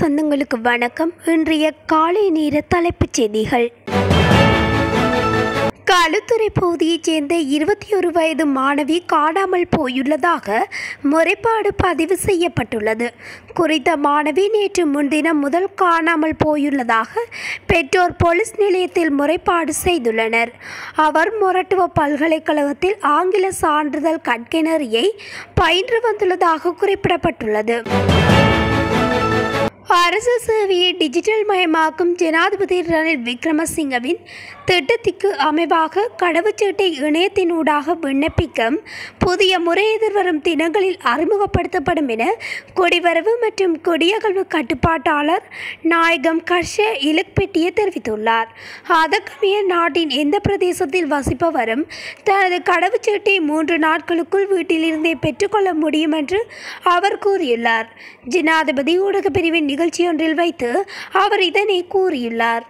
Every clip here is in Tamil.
சொந்தங்களுக்கு வணக்கம் இன்றைய காலை நேர தலைப்புச் செய்திகள் களுத்துறை பகுதியைச் சேர்ந்த இருபத்தி ஒரு வயது மாணவி காணாமல் போயுள்ளதாக முறைப்பாடு பதிவு செய்யப்பட்டுள்ளது குறித்த மாணவி நேற்று முன்தினம் முதல் காணாமல் போயுள்ளதாக பெற்றோர் போலீஸ் நிலையத்தில் முறைப்பாடு செய்துள்ளனர் அவர் மொரட்டுவ பல்கலைக்கழகத்தில் ஆங்கில சான்றிதழ் கற்கிணறியை பயின்று வந்துள்ளதாக குறிப்பிடப்பட்டுள்ளது அரசு சேவையை டிஜிட்டல் மயமாக்கும் ஜனாதிபதி ரணில் விக்ரமசிங்கவின் திட்டத்திற்கு அமைவாக கடவுச்சீட்டை இணையத்தினூடாக விண்ணப்பிக்க புதிய முறை எதிர்வரும் தினங்களில் அறிமுகப்படுத்தப்படும் என குடிவரவு மற்றும் குடியகல்வு கட்டுப்பாட்டாளர் நாயகம் கர்ஷ இலக்பெட்டிய தெரிவித்துள்ளார் அதற்கமைய நாட்டின் எந்த பிரதேசத்தில் வசிப்பவரும் தனது கடவுச்சீட்டை மூன்று நாட்களுக்குள் வீட்டிலிருந்தே பெற்றுக்கொள்ள முடியும் என்று அவர் கூறியுள்ளார் ஜனாதிபதி ஊடகப் பிரிவின் நிகழ்ச்சியொன்றில் வைத்து அவர் இதனை கூறியுள்ளார்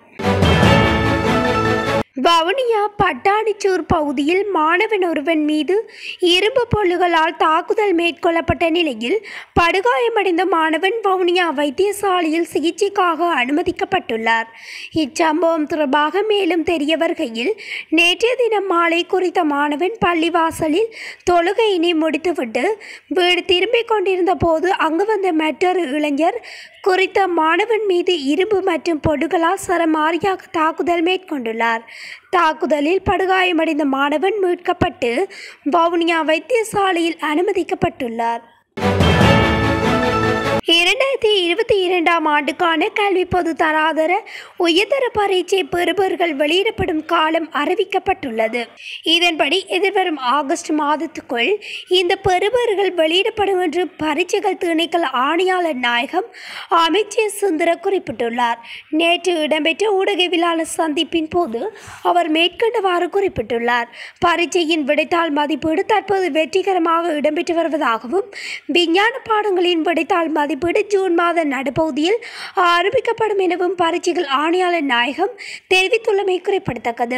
வவுனியா பட்டாணிச்சூர் பகுதியில் மாணவன் ஒருவன் மீது இரும்பு பொருள்களால் தாக்குதல் மேற்கொள்ளப்பட்ட நிலையில் படுகாயமடைந்த மாணவன் வவுனியா வைத்தியசாலையில் சிகிச்சைக்காக அனுமதிக்கப்பட்டுள்ளார் இச்சம்பவம் தொடர்பாக மேலும் தெரிய வருகையில் நேற்றைய தினம் மாலை குறித்த மாணவன் பள்ளிவாசலில் தொழுகையினை முடித்துவிட்டு வீடு திரும்பிக் கொண்டிருந்த போது அங்கு வந்த மற்றொரு இளைஞர் குறித்த மாணவன் மீது இரும்பு மற்றும் பொடுகளால் சரமாரியாக தாக்குதல் மேற்கொண்டுள்ளார் தாக்குதலில் படுகாயமடைந்த மாணவன் மீட்கப்பட்டு வவுனியா வைத்தியசாலையில் அனுமதிக்கப்பட்டுள்ளார் இரண்டாயிரத்தி இருபத்தி இரண்டாம் ஆண்டுக்கான கல்வி பொது தராதர உயர்தர பரீட்சை பெறுபவர்கள் வெளியிடப்படும் காலம் அறிவிக்கப்பட்டுள்ளது இதன்படி எதிர்வரும் ஆகஸ்ட் மாதத்துக்குள் இந்த பெறுபவர்கள் வெளியிடப்படும் என்று பரீட்சைகள் திணைக்கள ஆணையாளர் நாயகம் அமைச்சர் சுந்தர குறிப்பிட்டுள்ளார் நேற்று இடம்பெற்ற ஊடகவியலாளர் சந்திப்பின் போது அவர் மேற்கண்டவாறு குறிப்பிட்டுள்ளார் பரீட்சையின் விடைத்தாள் மதிப்பீடு தற்போது வெற்றிகரமாக இடம்பெற்று வருவதாகவும் விஞ்ஞான பாடங்களின் விடைத்தாள் மதிப்பீடு ஜூன் மாத நடுப்பகுதியில் ஆரம்பிக்கப்படும் எனவும் பரீட்சைகள் ஆணையாளர் நாயகம் தெரிவித்துள்ளமை குறிப்பிடத்தக்கது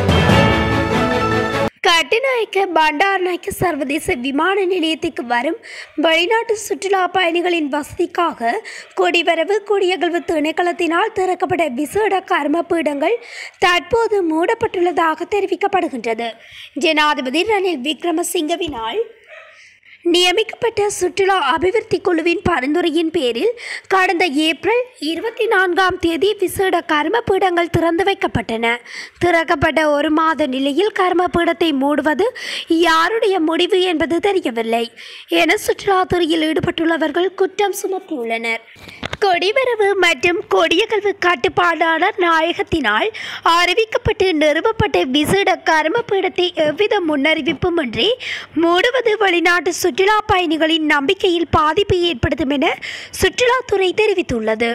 கட்டுநாயக்க பண்டார்நாயக்க சர்வதேச விமான நிலையத்துக்கு வரும் வெளிநாட்டு சுற்றுலா பயணிகளின் வசதிக்காக குடிவரவு குடியகல்வு திணைக்களத்தினால் திறக்கப்பட்ட விசேட கர்ம பீடங்கள் தற்போது மூடப்பட்டுள்ளதாக தெரிவிக்கப்படுகின்றது ஜனாதிபதி ரணில் விக்ரமசிங்கவினால் நியமிக்கப்பட்ட சுற்றுலா அபிவிருத்தி குழுவின் பரிந்துரையின் பேரில் கடந்த ஏப்ரல் இருபத்தி நான்காம் தேதி விசேட கர்மபீடங்கள் திறந்து வைக்கப்பட்டன திறக்கப்பட்ட ஒரு மாத நிலையில் கர்மபீடத்தை மூடுவது யாருடைய முடிவு என்பது தெரியவில்லை என சுற்றுலாத்துறையில் ஈடுபட்டுள்ளவர்கள் குற்றம் சுமத்தியுள்ளனர் கொடிவரவு மற்றும் கொடியகல்வு கட்டுப்பாடாளர் நாயகத்தினால் அறிவிக்கப்பட்டு நிறுவப்பட்ட விசேட கர்மபீடத்தை எவ்வித முன்னறிவிப்புமின்றி மூடுவது வெளிநாட்டு சுற்றுலா பயணிகளின் நம்பிக்கையில் பாதிப்பை ஏற்படுத்தும் என சுற்றுலாத்துறை தெரிவித்துள்ளது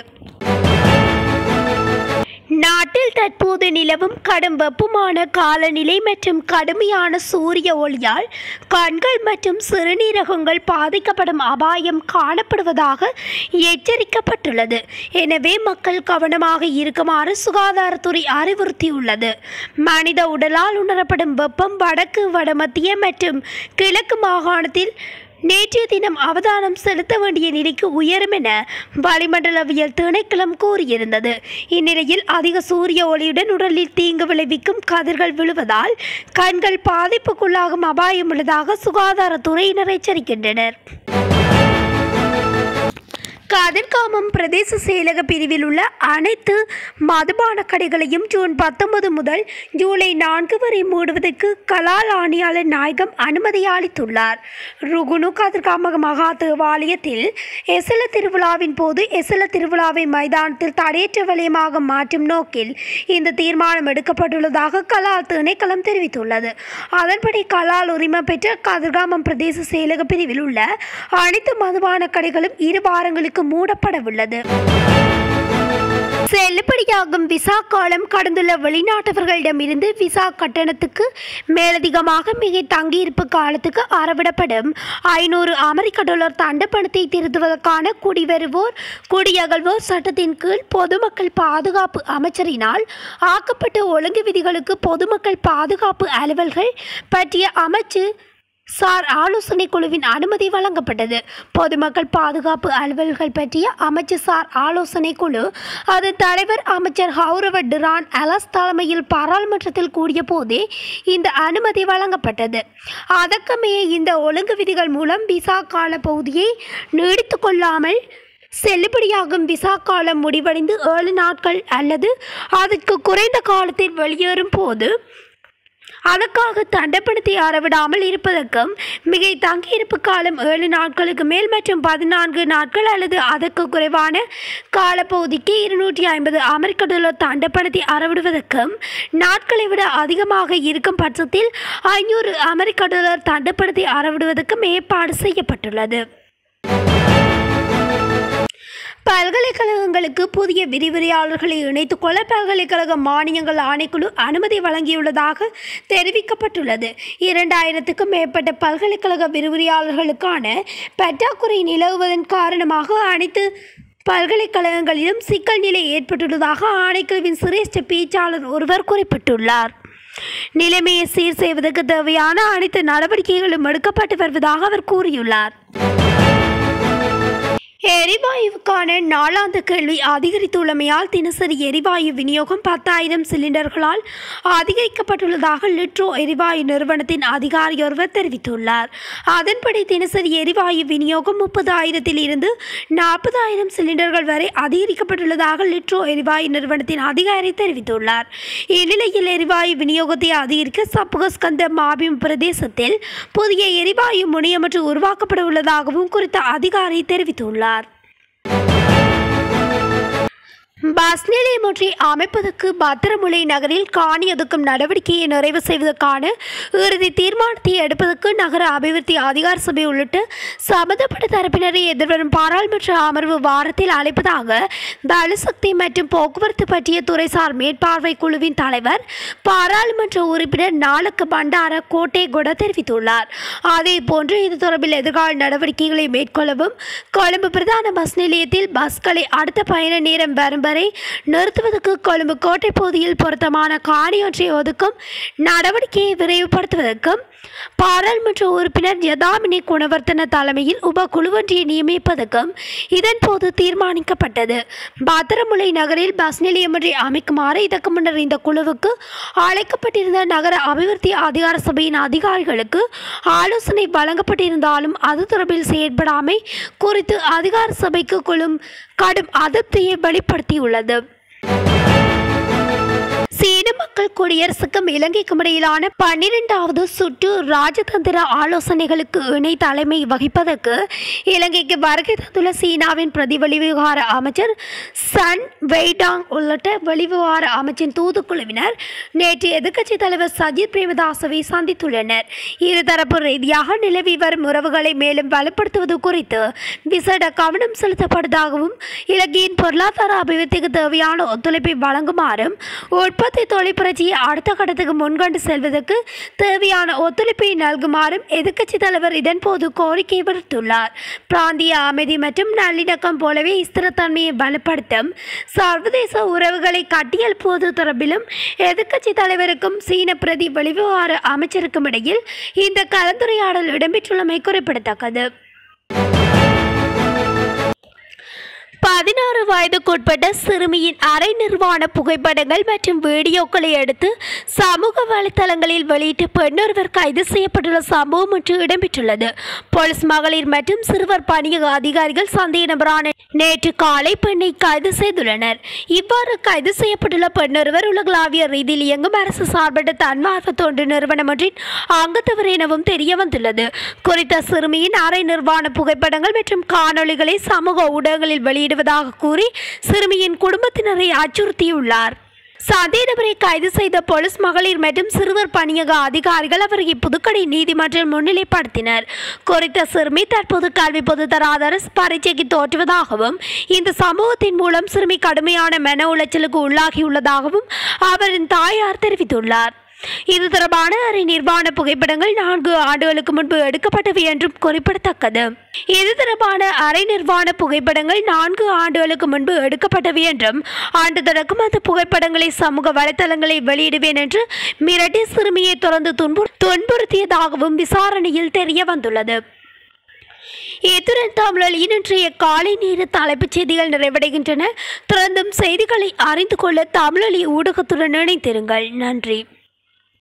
நாட்டில் தற்போது நிலவும் கடும் வெப்பமான காலநிலை மற்றும் கடுமையான சூரிய ஒளியால் கண்கள் மற்றும் சிறுநீரகங்கள் பாதிக்கப்படும் அபாயம் காணப்படுவதாக எச்சரிக்கப்பட்டுள்ளது எனவே மக்கள் கவனமாக இருக்குமாறு சுகாதாரத்துறை அறிவுறுத்தியுள்ளது மனித உடலால் உணரப்படும் வெப்பம் வடக்கு வடமத்திய மற்றும் கிழக்கு மாகாணத்தில் நேற்றைய தினம் அவதானம் செலுத்த வேண்டிய நிலைக்கு உயரும் என வளிமண்டலவியல் திணைக்களம் கூறியிருந்தது இந்நிலையில் அதிக சூரிய ஒளியுடன் உடலில் தீங்கு விளைவிக்கும் கதிர்கள் விழுவதால் கண்கள் பாதிப்புக்குள்ளாகும் அபாயம் உள்ளதாக சுகாதாரத்துறையினர் எச்சரிக்கின்றனர் கதிர்காமம் பிரதேச செயலக பிரிவில் உள்ள அனைத்து மதுபான கடைகளையும் ஜூன் பத்தொன்பது முதல் ஜூலை நான்கு வரை மூடுவதற்கு கலால் ஆணையாளர் நாயகம் அனுமதி அளித்துள்ளார் ருகுனு கதிர்காம மகா தேவாலயத்தில் எசல திருவிழாவின் போது எசல திருவிழாவை மைதானத்தில் தடையற்ற வலயமாக மாற்றும் நோக்கில் இந்த தீர்மானம் எடுக்கப்பட்டுள்ளதாக கலால் திணைக்களம் தெரிவித்துள்ளது அதன்படி கலால் உரிமம் பெற்ற கதிர்காமம் பிரதேச செயலக பிரிவில் உள்ள அனைத்து மதுபான கடைகளும் இரு வாரங்களுக்கு மூடப்பட உள்ளது செல்லுபடியாகும் விசா காலம் கடந்துள்ள வெளிநாட்டவர்களிடமிருந்து விசா கட்டணத்துக்கு மேலதிகமாக மிக தங்கியிருப்பு காலத்துக்கு அறவிடப்படும் ஐநூறு அமெரிக்க டாலர் தண்டப்பணத்தை திருத்துவதற்கான குடிவருவோர் குடியகழ்வோர் சட்டத்தின் கீழ் பொதுமக்கள் பாதுகாப்பு அமைச்சரினால் ஆக்கப்பட்ட ஒழுங்கு விதிகளுக்கு பொதுமக்கள் பாதுகாப்பு அலுவல்கள் பற்றிய அமைச்சு சார் ஆலோசனை குழுவின் அனுமதி வழங்கப்பட்டது பொதுமக்கள் பாதுகாப்பு அலுவல்கள் பற்றிய அமைச்சர் சார் ஆலோசனை குழு அதன் தலைவர் அமைச்சர் ஹவுரவ டிரான் அலஸ் தலைமையில் பாராளுமன்றத்தில் கூடிய போதே இந்த அனுமதி வழங்கப்பட்டது அதற்கமே இந்த ஒழுங்கு விதிகள் மூலம் விசா கால பகுதியை நீடித்து கொள்ளாமல் செல்லுபடியாகும் விசா காலம் முடிவடைந்து ஏழு நாட்கள் அல்லது அதற்கு குறைந்த காலத்தில் வெளியேறும் போது அதற்காக தண்டப்பணத்தை அறவிடாமல் இருப்பதற்கும் மிகை தங்கியிருப்பு காலம் ஏழு நாட்களுக்கு மேல் மற்றும் பதினான்கு நாட்கள் அல்லது அதற்கு குறைவான காலப்பகுதிக்கு இருநூற்றி ஐம்பது அமெரிக்க டாலர் தண்டப்பணத்தை அறவிடுவதற்கும் நாட்களை விட அதிகமாக இருக்கும் பட்சத்தில் ஐநூறு அமெரிக்க டாலர் தண்டப்பணத்தை அறவிடுவதற்கும் ஏற்பாடு செய்யப்பட்டுள்ளது பல்கலைக்கழகங்களுக்கு புதிய விரிவுரையாளர்களை இணைத்துக் கொள்ள பல்கலைக்கழக மானியங்கள் ஆணைக்குழு அனுமதி வழங்கியுள்ளதாக தெரிவிக்கப்பட்டுள்ளது இரண்டாயிரத்துக்கும் மேற்பட்ட பல்கலைக்கழக விரிவுரையாளர்களுக்கான பற்றாக்குறை நிலவுவதன் காரணமாக அனைத்து பல்கலைக்கழகங்களிலும் சிக்கல் நிலை ஏற்பட்டுள்ளதாக ஆணைக்குழுவின் சிரேஷ்ட பேச்சாளர் ஒருவர் குறிப்பிட்டுள்ளார் நிலைமையை சீர் செய்வதற்கு தேவையான அனைத்து நடவடிக்கைகளும் எடுக்கப்பட்டு வருவதாக அவர் கூறியுள்ளார் எரிவாயுவுக்கான நாளாந்த கேள்வி அதிகரித்துள்ளமையால் தினசரி எரிவாயு விநியோகம் பத்தாயிரம் சிலிண்டர்களால் அதிகரிக்கப்பட்டுள்ளதாக லிட்ரோ எரிவாயு நிறுவனத்தின் அதிகாரி ஒருவர் தெரிவித்துள்ளார் அதன்படி தினசரி எரிவாயு விநியோகம் முப்பதாயிரத்தில் இருந்து நாற்பதாயிரம் சிலிண்டர்கள் வரை அதிகரிக்கப்பட்டுள்ளதாக லிட்ரோ எரிவாயு நிறுவனத்தின் அதிகாரி தெரிவித்துள்ளார் இந்நிலையில் எரிவாயு விநியோகத்தை அதிகரிக்க சப்புகஸ்கந்த மாபிம் பிரதேசத்தில் புதிய எரிவாயு முனையமற்று உருவாக்கப்பட உள்ளதாகவும் குறித்த அதிகாரி தெரிவித்துள்ளார் பஸ் நிலையம் ஒன்றை அமைப்பதற்கு பத்திரமுலை நகரில் காணி ஒதுக்கும் நடவடிக்கையை நிறைவு செய்வதற்கான இறுதி தீர்மானத்தை எடுப்பதற்கு நகர அபிவிருத்தி அதிகார சபை உள்ளிட்ட சம்பந்தப்பட்ட தரப்பினரை எதிர்வரும் பாராளுமன்ற அமர்வு வாரத்தில் அழைப்பதாக பலசக்தி மற்றும் போக்குவரத்து பற்றிய துறைசார் மேற்பார்வை குழுவின் தலைவர் பாராளுமன்ற உறுப்பினர் நாளுக்கு பண்டார கோட்டை கொட தெரிவித்துள்ளார் அதே போன்று இது தொடர்பில் எதிர்கால நடவடிக்கைகளை மேற்கொள்ளவும் கொழும்பு பிரதான பஸ் நிலையத்தில் பஸ்களை அடுத்த பயண நேரம் வரும் வரை நிறுத்துவதற்கு கொழும்பு கோட்டை பகுதியில் பொருத்தமான காணி ஒன்றை ஒதுக்கும் நடவடிக்கையை விரைவுபடுத்துவதற்கும் பாராளுமன்ற உறுப்பினர் யதாமினி குணவர்த்தன தலைமையில் உப குழுவொன்றை நியமிப்பதற்கும் இதன்போது தீர்மானிக்கப்பட்டது பாத்திரமுலை நகரில் பஸ் நிலையம் ஒன்றை அமைக்குமாறு இதற்கு முன்னர் இந்த குழுவுக்கு அழைக்கப்பட்டிருந்த நகர அபிவிருத்தி அதிகார சபையின் அதிகாரிகளுக்கு ஆலோசனை வழங்கப்பட்டிருந்தாலும் அது தொடர்பில் செயற்படாமை குறித்து அதிகார சபைக்கு குழும் கடும் அதிருப்தியை வெளிப்படுத்தியுள்ளது சீன மக்கள் குடியரசுக்கும் இலங்கைக்கும் இடையிலான பன்னிரெண்டாவது சுற்று ராஜதந்திர ஆலோசனைகளுக்கு இணை தலைமை வகிப்பதற்கு இலங்கைக்கு வருகை தந்துள்ள சீனாவின் பிரதி வெளிவிவகார அமைச்சர் சன் வெய்டாங் உள்ளிட்ட வெளிவிவகார அமைச்சின் தூதுக்குழுவினர் நேற்று எதிர்க்கட்சித் தலைவர் சஜித் பிரேமதாசவை சந்தித்துள்ளனர் இருதரப்பு ரீதியாக நிலவி வரும் உறவுகளை மேலும் வலுப்படுத்துவது குறித்து விசேட கவனம் செலுத்தப்படுவதாகவும் இலங்கையின் பொருளாதார அபிவிருத்திக்கு தேவையான ஒத்துழைப்பை வழங்குமாறும் உற்பத்தி தொழிற்புரட்சியை அடுத்த கட்டத்துக்கு முன்கொண்டு செல்வதற்கு தேவையான ஒத்துழைப்பை நல்குமாறும் எதிர்க்கட்சித் தலைவர் இதன்போது கோரிக்கை விடுத்துள்ளார் பிராந்திய அமைதி மற்றும் நல்லிணக்கம் போலவே ஸ்திரத்தன்மையை பலப்படுத்தும் சர்வதேச உறவுகளை கட்டியெழுப்புவது தொடர்பிலும் எதிர்க்கட்சித் தலைவருக்கும் சீன பிரதி வெளிவிவகார அமைச்சருக்கும் இடையில் இந்த கலந்துரையாடல் இடம்பெற்றுள்ளமை குறிப்பிடத்தக்கது பதினாறு வயதுக்குட்பட்ட சிறுமியின் அரை நிர்வாண புகைப்படங்கள் மற்றும் வீடியோக்களை எடுத்து சமூக வலைத்தளங்களில் வெளியிட்ட பெண்ணொருவர் கைது செய்யப்பட்டுள்ள சம்பவம் ஒன்று இடம்பெற்றுள்ளது போலீஸ் மகளிர் மற்றும் சிறுவர் பணியக அதிகாரிகள் சந்தேக நபரான நேற்று காலை பெண்ணை கைது செய்துள்ளனர் இவ்வாறு கைது செய்யப்பட்டுள்ள பெண்ணொருவர் உலகளாவிய ரீதியில் இயங்கும் அரசு சார்பற்ற தன்மார்ப தொண்டு நிறுவனம் ஒன்றின் அங்கத்தவர் எனவும் தெரிய வந்துள்ளது குறித்த சிறுமியின் அரை நிர்வாண புகைப்படங்கள் மற்றும் காணொளிகளை சமூக ஊடகங்களில் வெளியிடுவதாக கூறி சிறுமியின் குடும்பத்தினரை அச்சுறுத்தியுள்ளார் சந்தேக நபரை கைது செய்த போலீஸ் மகளிர் மற்றும் சிறுவர் பணியக அதிகாரிகள் அவரை புதுக்கடை நீதிமன்றில் முன்னிலைப்படுத்தினர் குறித்த சிறுமி தற்போது கல்வி பொதுத்தராதர பரீட்சைக்கு தோற்றுவதாகவும் இந்த சம்பவத்தின் மூலம் சிறுமி கடுமையான மன உளைச்சலுக்கு உள்ளாகியுள்ளதாகவும் அவரின் தாயார் தெரிவித்துள்ளார் இது தொடர்பான அரை நிர்வாண புகைப்படங்கள் நான்கு ஆண்டுகளுக்கு முன்பு எடுக்கப்பட்டவை என்றும் குறிப்பிடத்தக்கது இது தொடர்பான அரை நிர்வாண புகைப்படங்கள் நான்கு ஆண்டுகளுக்கு முன்பு எடுக்கப்பட்டவை என்றும் ஆண்டு தொடக்கம் அந்த புகைப்படங்களை சமூக வலைதளங்களில் வெளியிடுவேன் என்று மிரட்டி சிறுமியை தொடர்ந்து துன்பு துன்புறுத்தியதாகவும் விசாரணையில் தெரிய வந்துள்ளது இத்துடன் தமிழில் இன்றைய காலை நேர தலைப்புச் செய்திகள் நிறைவடைகின்றன தொடர்ந்தும் செய்திகளை அறிந்து கொள்ள தமிழொலி ஊடகத்துடன் இணைந்திருங்கள் நன்றி